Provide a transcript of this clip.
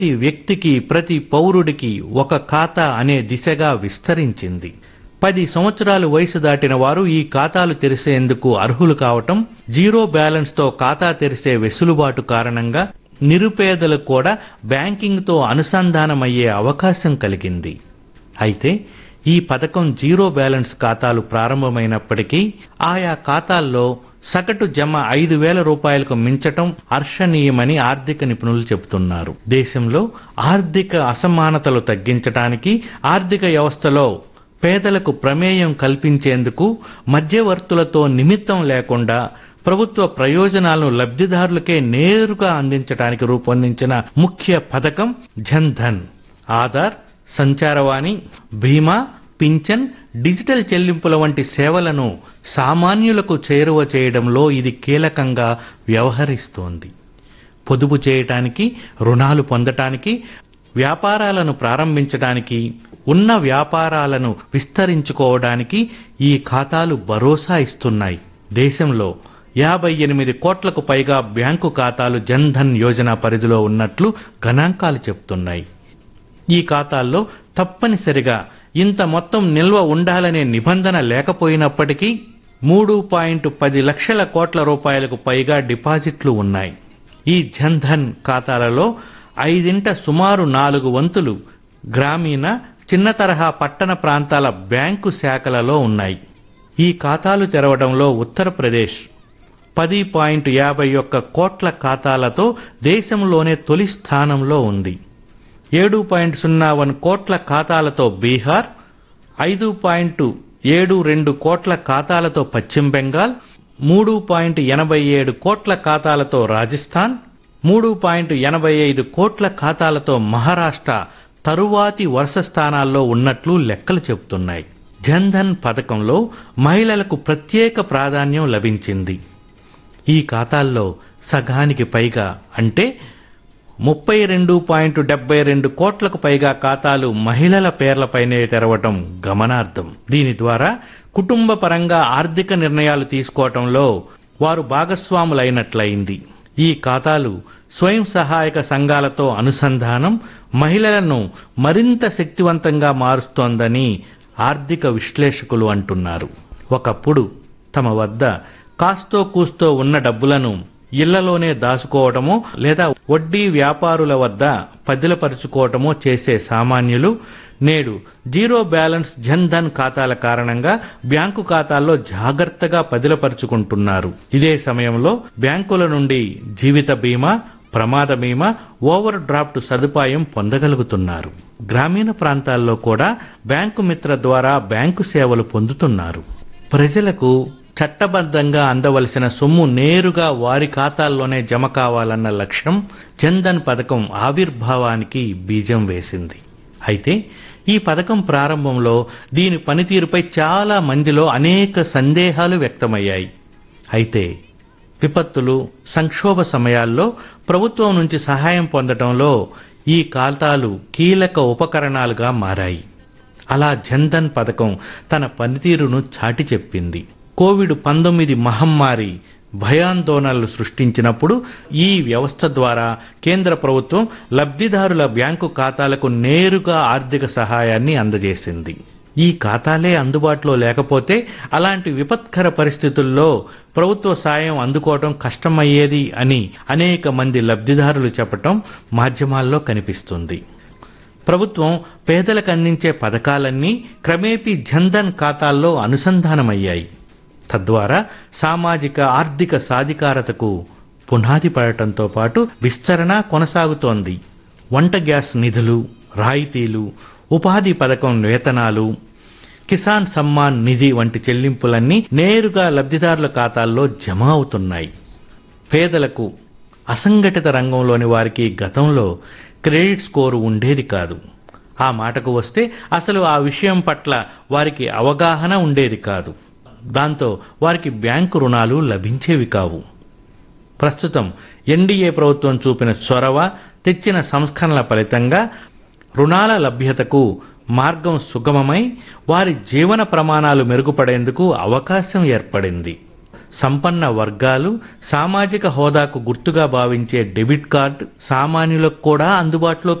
ప్రతి వ్యక్తికి ప్రతి పౌరుడికి ఒక ఖాతా అనే దిశగా విస్తరించింది పది సంవత్సరాలు వయసు దాటిన వారు ఈ ఖాతాలు తెరిసేందుకు అర్హులు కావటం జీరో బ్యాలెన్స్ తో ఖాతా తెరిసే వెసులుబాటు కారణంగా నిరుపేదలకు కూడా బ్యాంకింగ్తో అనుసంధానమయ్యే అవకాశం కలిగింది అయితే ఈ పథకం జీరో బ్యాలెన్స్ ఖాతాలు ప్రారంభమైనప్పటికీ ఆయా ఖాతాల్లో సగటు జమ ఐదు వేల రూపాయలకు మించటం హర్షణీయమని ఆర్థిక నిపుణులు చెబుతున్నారు దేశంలో ఆర్థిక అసమానతలు తగ్గించటానికి ఆర్థిక వ్యవస్థలో పేదలకు ప్రమేయం కల్పించేందుకు మధ్యవర్తులతో నిమిత్తం లేకుండా ప్రభుత్వ ప్రయోజనాలను లబ్ధిదారులకే నేరుగా అందించడానికి రూపొందించిన ముఖ్య పథకం జన్ ధన్ ఆధార్ సంచారవాణి బీమా పింఛన్ డిజిటల్ చెల్లింపుల వంటి సేవలను సామాన్యులకు చేరువ చేయడంలో ఇది కీలకంగా వ్యవహరిస్తోంది పొదుపు చేయటానికి రుణాలు పొందటానికి వ్యాపారాలను ప్రారంభించడానికి ఉన్న వ్యాపారాలను విస్తరించుకోవడానికి ఈ ఖాతాలు భరోసా ఇస్తున్నాయి దేశంలో యాభై ఎనిమిది కోట్లకు పైగా బ్యాంకు ఖాతాలు జన్ ధన్ యోజన పరిధిలో ఉన్నట్లు గణాంకాలు చెబుతున్నాయి ఈ ఖాతాల్లో తప్పనిసరిగా ఇంత మొత్తం నిల్వ ఉండాలనే నిబంధన లేకపోయినప్పటికీ మూడు పాయింట్ పది లక్షల కోట్ల రూపాయలకు పైగా డిపాజిట్లు ఉన్నాయి ఈ జన్ ధన్ ఖాతాలలో ఐదింట సుమారు నాలుగు వంతులు గ్రామీణ చిన్న తరహా పట్టణ ప్రాంతాల బ్యాంకు శాఖలలో ఉన్నాయి ఈ ఖాతాలు తెరవడంలో ఉత్తరప్రదేశ్ పది పాయింట్ యాభై ఒక్క కోట్ల ఖాతాలతో దేశంలోనే తొలి స్థానంలో ఉంది ఏడు పాయింట్ సున్నా వన్ కోట్ల ఖాతాలతో బీహార్ ఐదు పాయింట్ ఏడు రెండు కోట్ల ఖాతాలతో పశ్చిమ బెంగాల్ మూడు పాయింట్ ఎనభై ఏడు కోట్ల ఖాతాలతో రాజస్థాన్ మూడు పాయింట్ ఎనభై ఐదు కోట్ల ఖాతాలతో మహారాష్ట్ర తరువాతి వరుస స్థానాల్లో ఉన్నట్లు లెక్కలు చెబుతున్నాయి జన్ధన్ పథకంలో మహిళలకు ప్రత్యేక ప్రాధాన్యం లభించింది ఈ ఖాతాల్లో సగానికి పైగా అంటే ముప్పై రెండు పాయింట్ డెబ్బై రెండు కోట్లకు పైగా ఖాతాలు మహిళల పేర్లపైనే తెరవటం గమనార్థం దీని ద్వారా కుటుంబ పరంగా ఆర్థిక నిర్ణయాలు తీసుకోవటంలో వారు భాగస్వాములైనట్లయింది ఈ ఖాతాలు స్వయం సహాయక సంఘాలతో అనుసంధానం మహిళలను మరింత శక్తివంతంగా మారుస్తోందని ఆర్థిక విశ్లేషకులు అంటున్నారు ఒకప్పుడు తమ వద్ద కాస్తో కూస్తో ఉన్న డబ్బులను ఇళ్లలోనే దాచుకోవటమో లేదా వడ్డీ వ్యాపారుల వద్ద పదిలపరుచుకోవటమో చేసే సామాన్యులు నేడు జీరో బ్యాలెన్స్ జన్ ధన్ ఖాతాల కారణంగా బ్యాంకు ఖాతాల్లో జాగ్రత్తగా పదిలపరుచుకుంటున్నారు ఇదే సమయంలో బ్యాంకుల నుండి జీవిత బీమా ప్రమాద బీమా ఓవర్ డ్రాఫ్ట్ సదుపాయం పొందగలుగుతున్నారు గ్రామీణ ప్రాంతాల్లో కూడా బ్యాంకు మిత్ర ద్వారా బ్యాంకు సేవలు పొందుతున్నారు ప్రజలకు చట్టబద్ధంగా అందవలసిన సొమ్ము నేరుగా వారి ఖాతాల్లోనే జమ కావాలన్న లక్ష్యం జన్ధన్ పథకం ఆవిర్భావానికి బీజం వేసింది అయితే ఈ పథకం ప్రారంభంలో దీని పనితీరుపై చాలా మందిలో అనేక సందేహాలు వ్యక్తమయ్యాయి అయితే విపత్తులు సంక్షోభ సమయాల్లో ప్రభుత్వం నుంచి సహాయం పొందడంలో ఈ ఖాతాలు కీలక ఉపకరణాలుగా మారాయి అలా జన్ధన్ పథకం తన పనితీరును చాటి చెప్పింది కోవిడ్ పంతొమ్మిది మహమ్మారి భయాందోళనలు సృష్టించినప్పుడు ఈ వ్యవస్థ ద్వారా కేంద్ర ప్రభుత్వం లబ్ధిదారుల బ్యాంకు ఖాతాలకు నేరుగా ఆర్థిక సహాయాన్ని అందజేసింది ఈ ఖాతాలే అందుబాటులో లేకపోతే అలాంటి విపత్కర పరిస్థితుల్లో ప్రభుత్వ సాయం అందుకోవడం కష్టమయ్యేది అని అనేక మంది లబ్ధిదారులు చెప్పటం మాధ్యమాల్లో కనిపిస్తుంది ప్రభుత్వం పేదలకు అందించే పథకాలన్నీ క్రమేపీ జన్ధన్ ఖాతాల్లో అనుసంధానమయ్యాయి తద్వారా సామాజిక ఆర్థిక సాధికారతకు పునాది పడటంతో పాటు విస్తరణ కొనసాగుతోంది వంట గ్యాస్ నిధులు రాయితీలు ఉపాధి పథకం వేతనాలు కిసాన్ సమ్మాన్ నిధి వంటి చెల్లింపులన్నీ నేరుగా లబ్ధిదారుల ఖాతాల్లో జమ అవుతున్నాయి పేదలకు అసంఘటిత రంగంలోని వారికి గతంలో క్రెడిట్ స్కోరు ఉండేది కాదు ఆ మాటకు వస్తే అసలు ఆ విషయం పట్ల వారికి అవగాహన ఉండేది కాదు దాంతో వారికి బ్యాంకు రుణాలు లభించేవి కావు ప్రస్తుతం ఎన్డీఏ ప్రభుత్వం చూపిన చొరవ తెచ్చిన సంస్కరణల ఫలితంగా రుణాల లభ్యతకు మార్గం సుగమమై వారి జీవన ప్రమాణాలు మెరుగుపడేందుకు అవకాశం ఏర్పడింది సంపన్న వర్గాలు సామాజిక హోదాకు గుర్తుగా భావించే డెబిట్ కార్డు సామాన్యులకు కూడా అందుబాటులోకి